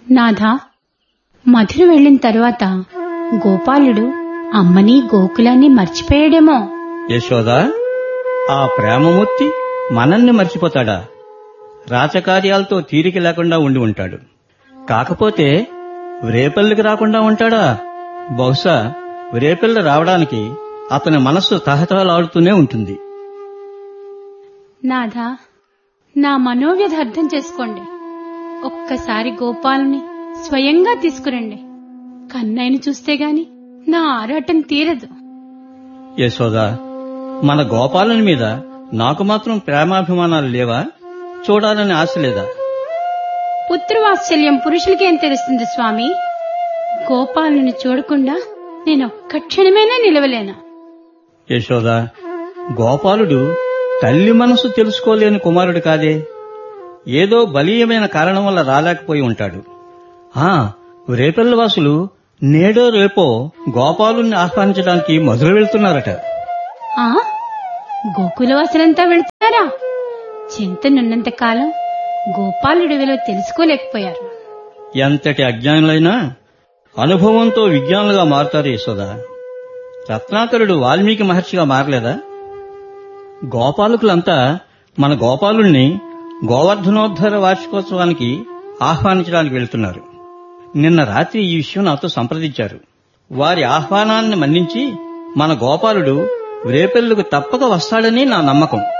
నాథా మధుర వెళ్ళిన తరువాత గోపాలుడు అమ్మని గోకులాన్ని మర్చిపోయాడేమో యశోద ఆ ప్రేమమూర్తి మనల్ని మర్చిపోతాడా రాచకార్యాలతో తీరిక లేకుండా ఉండి ఉంటాడు కాకపోతే వ్రేపల్లికి రాకుండా ఉంటాడా బహుశా వ్రేపల్లి రావడానికి అతని మనస్సు తహతహలాడుతూనే ఉంటుంది నాథా నా మనోవ్యధ అర్థం చేసుకోండి ఒక్కసారి గోపాలుని స్వయంగా తీసుకురండి కన్నయ్యను చూస్తే గాని నా ఆరాటం తీరదు యశోద మన గోపాలుని మీద నాకు మాత్రం ప్రేమాభిమానాలు లేవా చూడాలని ఆశ లేదా పుత్రవాత్సల్యం పురుషులకేం తెలుస్తుంది స్వామి గోపాలుని చూడకుండా నేను ఒక్క క్షణమైనా నిలవలేనా యశోద గోపాలుడు తల్లి మనసు తెలుసుకోలేని కుమారుడు కాదే ఏదో బలీయమైన కారణం వల్ల రాలేకపోయి ఉంటాడు ఆ రేపల్లి వాసులు నేడో రేపో గోపాలుని ఆహ్వానించడానికి మధుర వెళ్తున్నారట ఆ గోకులవాసులంతా వెళుతున్నారా చింతనున్నంత కాలం గోపాలుడి విలువ తెలుసుకోలేకపోయారు ఎంతటి అజ్ఞానులైనా అనుభవంతో విజ్ఞానులుగా మారుతారు యశోద రత్నాకరుడు వాల్మీకి మహర్షిగా మారలేదా గోపాలకులంతా మన గోపాలుణ్ణి గోవర్ధనోద్ధర వార్షికోత్సవానికి ఆహ్వానించడానికి వెళ్తున్నారు నిన్న రాత్రి ఈ విషయం నాతో సంప్రదించారు వారి ఆహ్వానాన్ని మన్నించి మన గోపాలుడు రేపెల్లుకు తప్పక వస్తాడని నా నమ్మకం